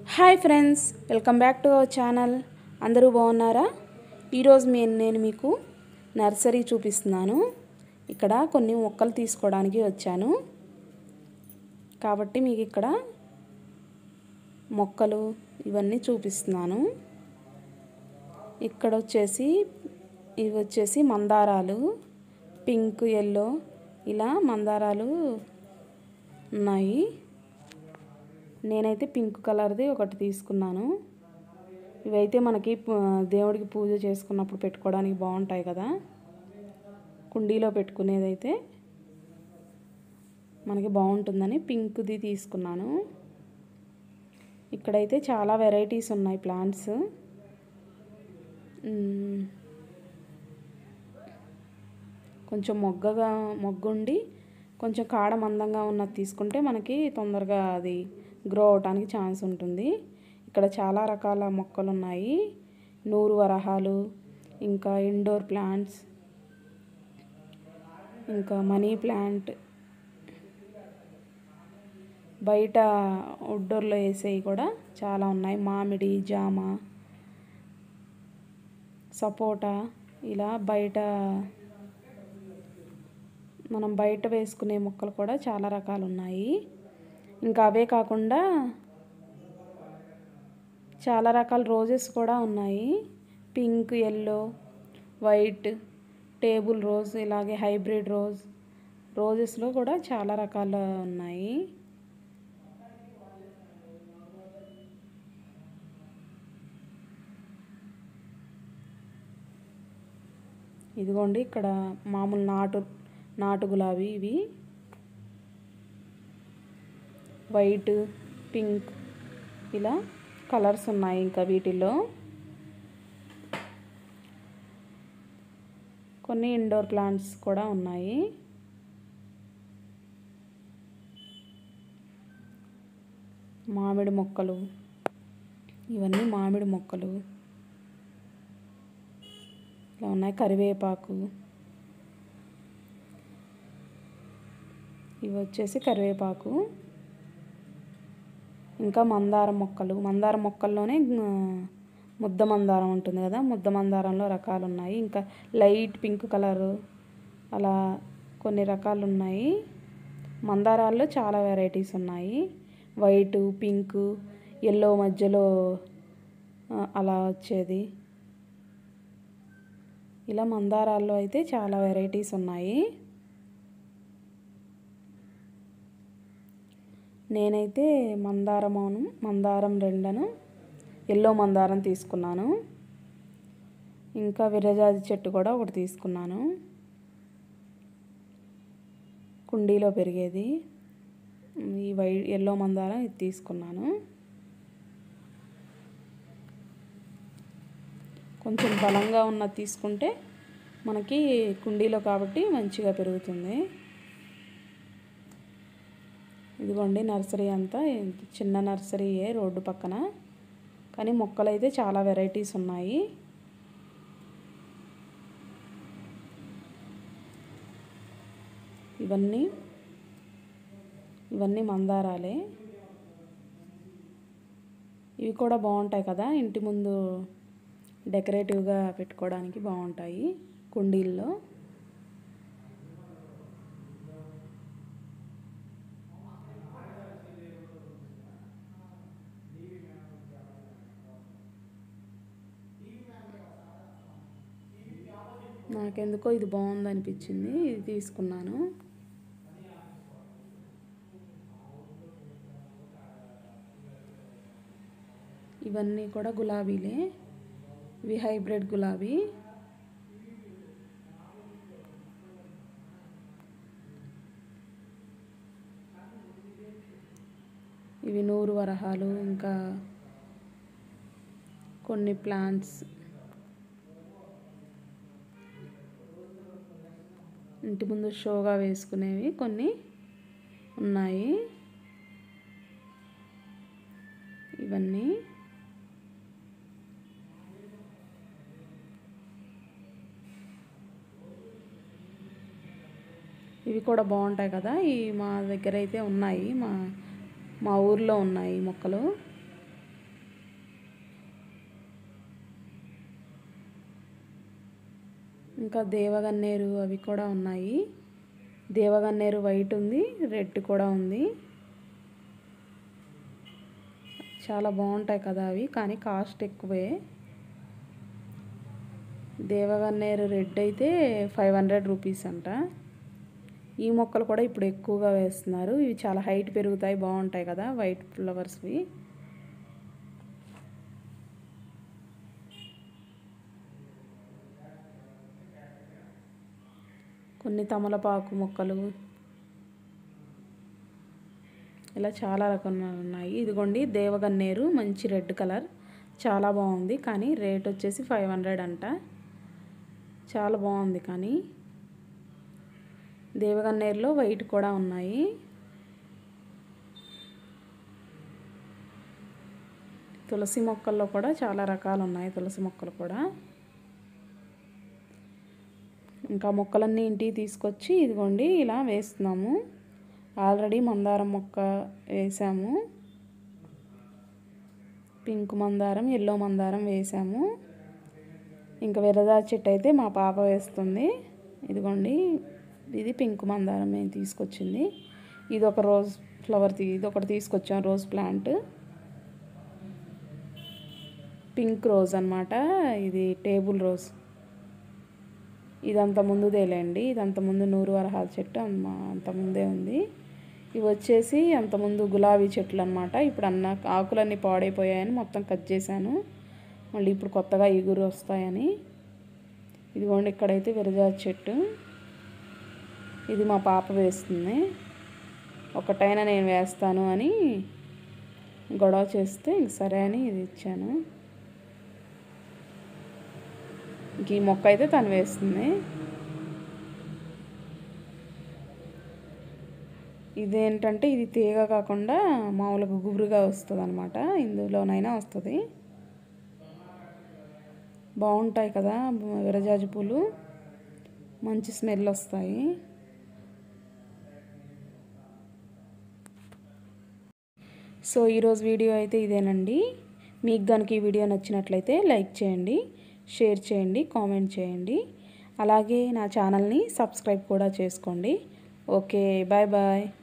hi friends welcome back to our channel అందరూ బాగున్నారా ఈరోజు నేను నేను మీకు నర్సరీ చూపిస్తున్నాను ఇక్కడ కొన్ని మొక్కలు తీసుకోవడానికి వచ్చాను కాబట్టి మీకు ఇక్కడ మొక్కలు ఇవన్నీ చూపిస్తున్నాను ఇక్కడ వచ్చేసి ఇవి వచ్చేసి మందారాలు పింక్ ఎల్లో ఇలా మందారాలు ఉన్నాయి నేనైతే పింక్ కలర్ది ఒకటి తీసుకున్నాను ఇవైతే మనకి ప- దేవుడికి పూజ చేసుకున్నప్పుడు పెట్టుకోవడానికి బాగుంటాయి కదా కుండీలో పెట్టుకునేదైతే మనకి బాగుంటుందని పింక్ది తీసుకున్నాను ఇక్కడైతే చాలా వెరైటీస్ ఉన్నాయి ప్లాంట్స్ మ్, కొంచెం మొగ్గగా మొగ్గుండి కొంచెం కాడ మందంగా ఉన్నది తీసుకుంటే మనకి తొందరగా అది గ్రో అవడానికి ఛాన్స్ ఉంటుంది ఇక్కడ చాలా రకాల మొక్కలు ఉన్నాయి నూరు వరహాలు ఇంకా ఇండోర్ ప్లాంట్స్ ఇంకా మనీ ప్లాంట్ బయట అవుట్డోర్లో వేసేవి కూడా చాలా ఉన్నాయి మామిడి జామ సపోటా ఇలా బయట మనం బయట వేసుకునే మొక్కలు కూడా చాలా రకాలు ఉన్నాయి ఇంకా అవే కాకుండా చాలా రకాల రోజెస్ కూడా ఉన్నాయి pink yellow white table rose ఇలాగే హైబ్రిడ్ రోజ్ రోజెస్లో కూడా చాలా రకాలు ఉన్నాయి ఇదిగోండి ఇక్కడ మామూలు నాటు నాటు గులాబీ ఇవి వైట్ పింక్ ఇలా కలర్స్ ఉన్నాయి ఇంకా వీటిల్లో కొన్ని ఇండోర్ ప్లాంట్స్ కూడా ఉన్నాయి మామిడి మొక్కలు ఇవన్నీ మామిడి మొక్కలు ఇలా ఉన్నాయి కరివేపాకు ఇవి వచ్చేసి కరివేపాకు ఇంకా మందారం మొక్కలు మందారం మొక్కల్లోనే ఆ, ముద్ద మందారం ఉంటుంది కదా ముద్ద మందారంలో రకాలు ఉన్నాయి ఇంకా లైట్ పింక్ కలరు అలా కొన్ని రకాలు ఉన్నాయి మందారాల్లో చాలా వెరైటీస్ ఉన్నాయి వైట్ పింక్ ఎల్లో మధ్యలో ఆ, అలా వచ్చేది ఇలా మందారాల్లో అయితే చాలా వెరైటీస్ ఉన్నాయి నేనైతే మందారమును మందారం రెండను ఎల్లో మందారం తీసుకున్నాను ఇంకా విరజాజి చెట్టు కూడా ఒకటి తీసుకున్నాను కుండీలో పెరిగేది ఈ వై ఎల్లో మందారం ఇది తీసుకున్నాను కొంచెం బలంగా ఉన్నది తీసుకుంటే మనకి కుండీలో కాబట్టి మంచిగా పెరుగుతుంది ఇదిగోండి నర్సరీ అంతా చిన్న నర్సరీయే రోడ్డు పక్కన కానీ మొక్కలు అయితే చాలా వెరైటీస్ ఉన్నాయి ఇవన్నీ ఇవన్నీ మందారాలే ఇవి కూడా బాగుంటాయి కదా ఇంటి ముందు డెకరేటివ్గా పెట్టుకోవడానికి బాగుంటాయి కుండీల్లో నాకెందుకో ఇది బాగుంది అనిపించింది ఇది తీసుకున్నాను ఇవన్నీ కూడా గులాబీలే ఇవి హైబ్రిడ్ గులాబీ ఇవి నూరు వరహాలు ఇంకా కొన్ని ప్లాంట్స్ ఇంటి ముందు షోగా వేసుకునేవి కొన్ని ఉన్నాయి ఇవన్నీ ఇవి కూడా బాగుంటాయి కదా ఈ మా దగ్గర అయితే ఉన్నాయి మా మా ఊర్లో ఉన్నాయి మొక్కలు ఇంకా దేవగన్నేరు అవి కూడా ఉన్నాయి దేవగన్నేరు వైట్ ఉంది రెడ్ కూడా ఉంది చాలా బాగుంటాయి కదా అవి కానీ కాస్ట్ ఎక్కువే దేవగన్నేరు రెడ్ అయితే ఫైవ్ హండ్రెడ్ రూపీస్ అంట ఈ మొక్కలు కూడా ఇప్పుడు ఎక్కువగా వేస్తున్నారు ఇవి చాలా హైట్ పెరుగుతాయి బాగుంటాయి కదా వైట్ ఫ్లవర్స్వి కొన్ని తమలపాకు మొక్కలు ఇలా చాలా రకాలు ఉన్నాయి ఇదిగోండి దేవగన్నేరు మంచి రెడ్ కలర్ చాలా బాగుంది కానీ రేట్ వచ్చేసి ఫైవ్ హండ్రెడ్ అంట చాలా బాగుంది కానీ దేవగన్నేరులో వైట్ కూడా ఉన్నాయి తులసి మొక్కల్లో కూడా చాలా రకాలు ఉన్నాయి తులసి మొక్కలు కూడా ఇంకా మొక్కలన్నీ ఇంటికి తీసుకొచ్చి ఇదిగోండి ఇలా వేస్తున్నాము ఆల్రెడీ మందారం మొక్క వేసాము పింక్ మందారం ఎల్లో మందారం వేసాము ఇంకా విరదా చెట్టు అయితే మా పాప వేస్తుంది ఇదిగోండి ఇది పింక్ మందారం మేము తీసుకొచ్చింది ఇది ఒక రోజ్ ఫ్లవర్ ఇది ఒకటి తీసుకొచ్చాం రోజ్ ప్లాంట్ పింక్ రోజ్ అనమాట ఇది టేబుల్ రోజ్ ఇదంత ముందుదేలేండి ఇదంత ముందు నూరు వరహాల చెట్టు అంత ముందే ఉంది ఇవి వచ్చేసి అంతకుముందు గులాబీ చెట్లు అనమాట ఇప్పుడు అన్న ఆకులన్నీ పాడైపోయాయని మొత్తం కట్ చేశాను మళ్ళీ ఇప్పుడు కొత్తగా ఇగురు వస్తాయని ఇదిగోండి ఇక్కడైతే విరజాజి చెట్టు ఇది మా పాప వేస్తుంది ఒకటైనా నేను వేస్తాను అని గొడవ చేస్తే ఇంక సరే అని ఇది ఇచ్చాను ఇంక ఈ మొక్క అయితే తను వేస్తుంది ఇదేంటంటే ఇది తీగ కాకుండా మామూలుగా గుబురుగా వస్తుంది అనమాట ఇందులోనైనా వస్తుంది బాగుంటాయి కదా విరజాజి పూలు మంచి స్మెల్ వస్తాయి సో ఈరోజు వీడియో అయితే ఇదేనండి మీకు కనుక ఈ వీడియో నచ్చినట్లయితే లైక్ చేయండి షేర్ చేయండి కామెంట్ చేయండి అలాగే నా ఛానల్ని సబ్స్క్రైబ్ కూడా చేసుకోండి ఓకే బాయ్ బాయ్